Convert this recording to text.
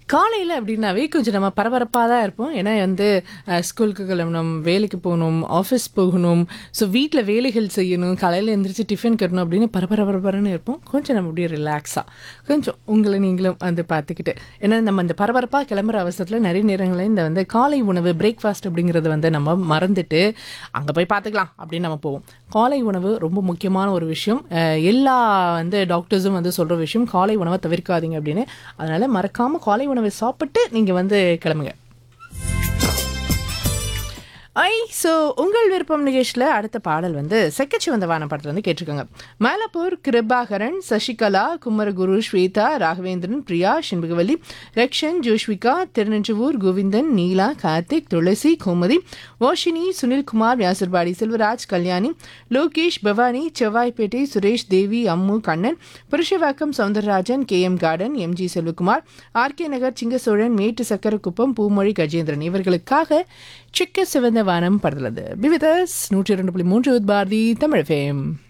காலையில் அப்படின்னாவே கொஞ்சம் நம்ம பரபரப்பாக தான் இருப்போம் ஏன்னா வந்து அஹ், ஸ்கூலுக்கு கிளம்பணும் வேலைக்கு போகணும் ஆஃபீஸ் போகணும் ஸோ வீட்டில் வேலைகள் செய்யணும் காலையில் எழுந்திரிச்சு டிஃபன் கட்டணும் அப்படின்னு பரபர பரபரன்னு இருப்போம் கொஞ்சம் நம்ம அப்படியே ரிலாக்ஸாக கொஞ்சம் உங்களை நீங்களும் வந்து பார்த்துக்கிட்டு ஏன்னா நம்ம இந்த பரபரப்பாக கிளம்புற அவசரத்தில் நிறைய நேரங்களில் இந்த வந்து காலை உணவு பிரேக்ஃபாஸ்ட் அப்படிங்கிறத வந்து நம்ம மறந்துட்டு அங்கே போய் பார்த்துக்கலாம் அப்படின்னு நம்ம போவோம் காலை உணவு ரொம்ப முக்கியமான ஒரு விஷயம் அஹ், எல்லா வந்து டாக்டர்ஸும் வந்து சொல்கிற விஷயம் காலை உணவை தவிர்க்காதீங்க அப்படின்னு அதனால் மறக்காமல் காலை உணவை சாப்பிட்டு நீங்கள் வந்து கிளம்புங்க ஐ ஸோ உங்கள் விருப்பம் நிகழ்ச்சியில் அடுத்த பாடல் வந்து செக்கச்சி வந்த வான படத்தில் வந்து கேட்டிருக்காங்க Malappur Kirubakaran Sasikala Kumaraguru Swetha Raghavendran Priya Shenbagavalli Rakshan Joshvika Thirunenjuvur Govindan Neela Karthik Thulasi Gomathi Vashini Sunilkumar Vyasarpadi Selvaraj Kalyani Lokesh Bhavani Sevvaipettai Suresh Devi Ammu Kannan Purasawalkam Soundararajan K M garden MG Selvakumar RK Nagar Singasozhan Mettu Sakkarakuppam Poomozhi Gajendran இவர்களுக்காக சிக்க சிவந்த வானம் படலது பிவிதஸ் நூற்றி இரண்டு புள்ளி மூன்று பாரதி தமிழ் ஃபேம்